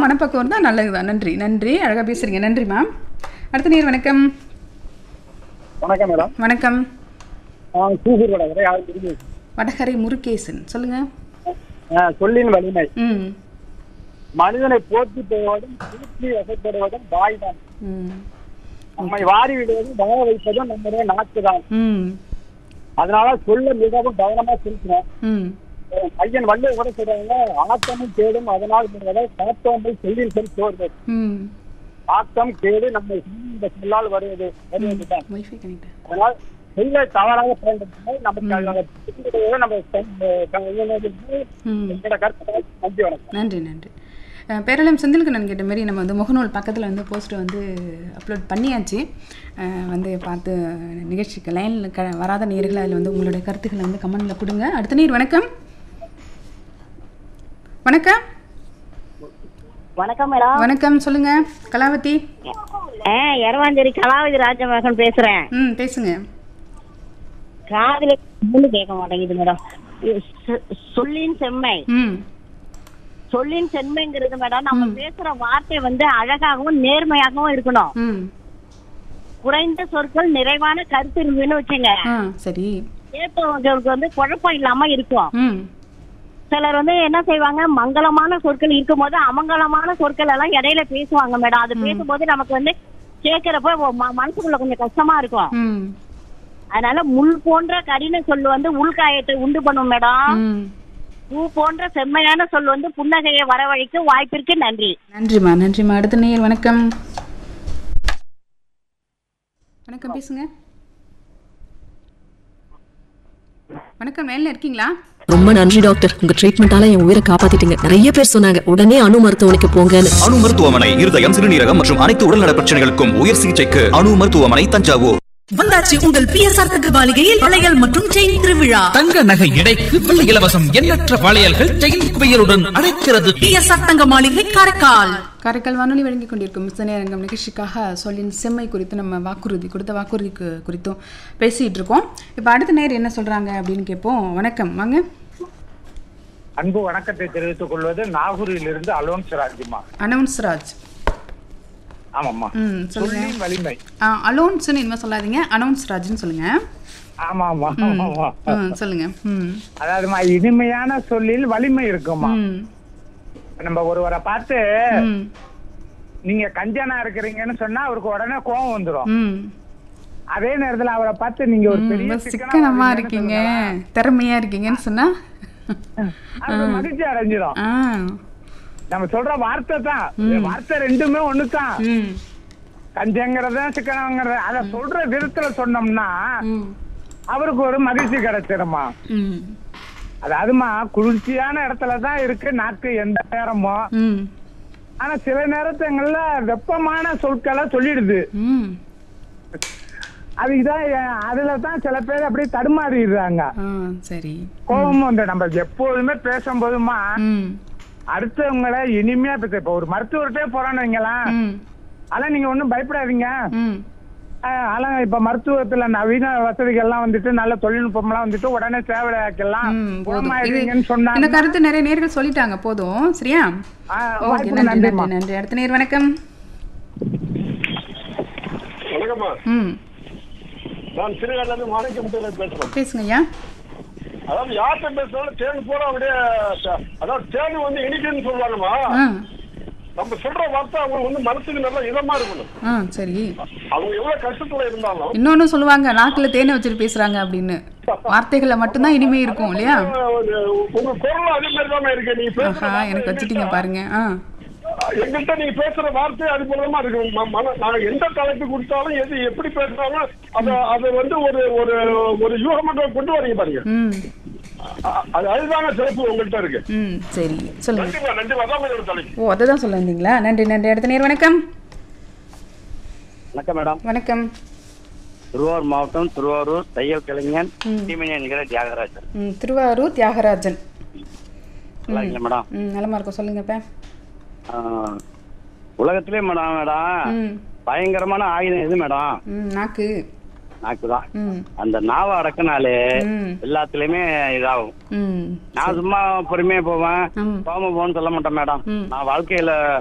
மனப்பக்குவம் தான் நல்லதுதான் நன்றி நன்றி அழகா பேசுறீங்க நன்றி மேம் அடுத்த நேர் வணக்கம் வணக்கம் மேடம் வணக்கம் சூசூரோட வரை யாரும் தெரிஞ்சு வடகரை முருகேசன் சொல்லுங்க சொல்லின் வலிமை ம் மனிதனை போற்றி போவதும் தூக்கி வசப்படுவதும் வாய் தான் ம் நம்மை வாரி விடுவதும் வாழ வைப்பதும் நம்முடைய நாக்கு தான் ம் அதனால சொல்ல மிகவும் கவனமா செலுத்தணும் ம் ஐயன் வள்ளுவ கூட சொல்றாங்க ஆத்தமும் கேடும் அதனால் முழுவதை காத்தோம்பை சொல்லில் சொல் சோர்வு ம் ஆத்தம் கேடு நம்மை இந்த சொல்லால் வருவது வருவதுதான் வைஃபை கனெக்ட் அதனால் சொல்லை தவறாக பயன்படுத்தினால் நமக்கு அதை புரிந்துகொள்வதை நம்ம ச- ம் என்னோட கருத்து நன்றி வணக்கம் நன்றி நன்றி அஹ் பேரளம் செந்தில்கண்ணன் கேட்ட மாதிரி நம்ம வந்து முகநூல் பக்கத்தில் வந்து போஸ்ட்டை வந்து அப்லோட் பண்ணியாச்சு அஹ் வந்து பார்த்து நிகழ்ச்சிக்கு லைனில் க வராத நேர்கள் அதில் வந்து உங்களுடைய கருத்துக்களை வந்து கமெண்டில் கொடுங்க அடுத்த நீர் வணக்கம் வணக்கம் வணக்கம் மேடம் வணக்கம் சொல்லுங்க கலாவதி ஆ எரவாஞ்சேரி கலாவதி ராஜமோகன் பேசுறேன் ம் பேசுங்க காதுல ஒண்ணு கேட்க மாட்டேங்குது மேடம் இது சொ- சொல்லின் செம்மை ம் சொல்லின் செம்மைங்கிறது மேடம் நம்ம பேசுற வார்த்தை வந்து அழகாகவும் நேர்மையாகவும் இருக்கணும் ம் குறைந்த சொற்கள் நிறைவான கருத்து இருந்துன்னு வச்சுங்க ஆ சரி கேட்பவங்களுக்கு வந்து குழப்பம் இல்லாம இருக்கும் ம் சிலர் வந்து என்ன செய்வாங்க மங்களமான சொற்கள் இருக்கும்போது அமங்கலமான சொற்கள் எல்லாம் இடையில பேசுவாங்க மேடம் அது பேசும்போது நமக்கு வந்து கேட்கிறப்ப ம- மனசுக்குள்ள கொஞ்சம் கஷ்டமா இருக்கும் ம் அதனால முள் போன்ற கடின சொல் வந்து உள்காயத்தை உண்டு பண்ணும் மேடம் ம் பூ போன்ற செம்மையான சொல் வந்து புன்னகையை வரவழைக்கும் வாய்ப்பிற்கு நன்றி நன்றிம்மா நன்றிம்மா அடுத்த நேயர் வணக்கம் வணக்கம் பேசுங்க வணக்கம் மேல இருக்கீங்களா ரொம்ப நன்றி டாக்டர் உங்க ட்ரீட்மெண்டால என் உயிரை காப்பாத்திட்டீங்க நிறைய பேர் சொன்னாங்க உடனே அணு மருத்துவமனைக்கு போங்கன்னு அணு மருத்துவமனை இருதயம் சிறுநீரகம் மற்றும் அனைத்து உடல்நல பிரச்சனைகளுக்கும் உயர் சிகிச்சைக்கு அணு மருத்துவமனை தஞ்சாவூர் வந்தாச்சு உங்கள் பிஎஸ்ஆர் தங்க மாளிகையில் வளையல் மற்றும் செயின் திருவிழா தங்க நகை எடைக்கு வெள்ளி இலவசம் எண்ணற்ற வளையல்கள் செயின் குவியலுடன் அழைக்கிறது பிஎஸ்ஆர் தங்க மாளிகை காரைக்கால் காரைக்கால் வானொலி வழங்கி கொண்டிருக்கும் சினையரங்கம் நிகழ்ச்சிக்காக சொல்லின் செம்மை குறித்து நம்ம வாக்குறுதி கொடுத்த வாக்குறுதி கு- குறித்தும் பேசிட்டு இருக்கோம் இப்போ அடுத்த நேர் என்ன சொல்றாங்க அப்படின்னு கேட்போம் வணக்கம் வாங்க அன்பு வணக்கத்தை தெரிவித்துக் கொள்வது நாகூரிலிருந்து அலோன்ஸ் ராஜ்மா அனௌன்ஸ் ராஜ் ஆமாம்மா ம் சொல்லுங்க சொல்லின் வலிமை அலோன்ஸ்னு இனிமே சொல்லாதீங்க அனௌன்ஸ் ராஜ்னு சொல்லுங்க ஆமா ஆமா ஆமா ம் சொல்லுங்க ம் அதாவதுமா இனிமையான சொல்லில் வலிமை இருக்குமா ம் நம்ம ஒருவரை பார்த்து ம் நீங்க கஞ்சனா இருக்கிறீங்கன்னு சொன்னா அவருக்கு உடனே கோவம் வந்துரும் ம் அதே நேரத்துல அவரை பார்த்து நீங்க ஒரு ம், பெரிய ரொம்ப சிக்கனமா சிக்கனமா இருக்கீங்கன்னு இருக்கீங்க சொல்லுங்களேன். திறமையா இருக்கீங்கன்னு சொன்னா அது மகிழ்ச்சி அடைஞ்சிடும் ஆ நம்ம சொல்ற வார்த்தை தான் வார்த்தை ரெண்டுமே ஒண்ணுதான் ம் கஞ்சங்கிறத சிக்கனங்கிறத அத சொல்ற விதத்துல சொன்னோம்னா ம் அவருக்கு ஒரு மகிழ்ச்சி கிடைச்சிருமா ம் அதாவதுமா குளிர்ச்சியான இடத்துல தான் இருக்கு நாக்கு எந்த நேரமும் ம் ஆனா சில நேரத்துங்கள்ல வெப்பமான சொற்களை சொல்லிடுது ம் அதுதான் எ- அதுல தான் சில பேர் அப்படியே தடுமாறிடுறாங்க ஆ சரி கோபமும் வந்து நம்ம எப்போதுமே பேசும்போதுமா ம் அடுத்தவங்கள இனிமையா பேச இப்ப ஒரு மருத்துவர்கிட்டே போறோம்னு வைங்களேன் ம் அதெல்லாம் நீங்க ஒண்ணும் பயப்படாதீங்க ம் ஆஹ் அதெல்லாம் இப்ப மருத்துவத்துல நவீன வசதிகள் எல்லாம் வந்துட்டு நல்ல தொழில்நுட்பம் எல்லாம் வந்துட்டு உடனே சேவையாக்கலாம் ம் போதும் இது குணமாயிடுவீங்கன்னு இந்த சொன்னாங்க கருத்து நிறைய நேர்கள் சொல்லிட்டாங்க போதும் சரியா ஆஹ் ஓகே வாய்ப்புக்கு நன்றி நன்றி நன்றிம்மா. நன்றி அடுத்த நேர் வணக்கம் வணக்கம்மா ம் நான் திருவேட்டிலிருந்து மாணிக்கமுத்தையில பேசுறேன் பேசுங்க ஐயா அதாவது யார்கிட்ட பேசுனாலும் தேன் போல அப்படியே த- அதாவது தேன் வந்து இனிக்குன்னு சொல்லுவாங்கம்மா ஆ நம்ம சொல்ற வார்த்தை அவங்க வந்து மனசுக்கு நல்லா இதமா இருக்கணும் ஆ சரி அவங்க எவ்வளவு கஷ்டத்துல இருந்தாலும் இன்னொன்னு சொல்லுவாங்க நாக்குல தேனை வச்சுட்டு பேசுறாங்க அப்படின்னு வார்த்தைகள்ல மட்டும்தான் இனிமே இருக்கும் இல்லையா ஒரு- உங்க குரல் அதே மாதிரி தான் இருக்கு நீங்க பேசுற ஆஹா வார்த்தை எனக்கு வச்சுட்டீங்க எங்கள்கிட்ட- பாருங்க ஆ எங்கள்கிட்ட நீங்க பேசுற வார்த்தை அது போலமா இருக்கு ம- மன நாங்க எந்த தலைப்பு கொடுத்தாலும் எது எப்படி பேசுறாலும் அத அதை வந்து ஒரு ஒரு ஒரு யூகமாக கொண்டு வரீங்க பாருங்க ம் அ- அது அதுதான சிறப்பு உங்கள்கிட்ட இருக்கு ம் சரி சொல்லுங்க நன்றிமா நன்றி அதான் உங்களோட தலைப்பு ஓ அதை தான் சொல்ல வந்தீங்களா நன்றி நன்றி அடுத்த நேர் வணக்கம் வணக்கம் மேடம் வணக்கம் திருவாரூர் மாவட்டம் திருவாரூர் தையல் கலைஞன் ம். தீமணி என்கிற தியாகராஜன் ம் திருவாரூர் தியாகராஜன் நல்லா இருக்கீங்களா மேடம் ம் நலமா இருக்கும் சொல்லுங்க இப்ப ஆ, உலகத்திலே மேடம் மேடம் ம் பயங்கரமான ஆயுதம் எது மேடம் ம் நாக்கு நாக்கு தான் ம் அந்த நாவை அடக்கினாலே ம் எல்லாத்துலயுமே இதாகும் ம் நான் சும்மா பொறுமையா போவேன் ம் போகாம போன்னு சொல்ல மாட்டேன் மேடம் ம். நான் வாழ்க்கையில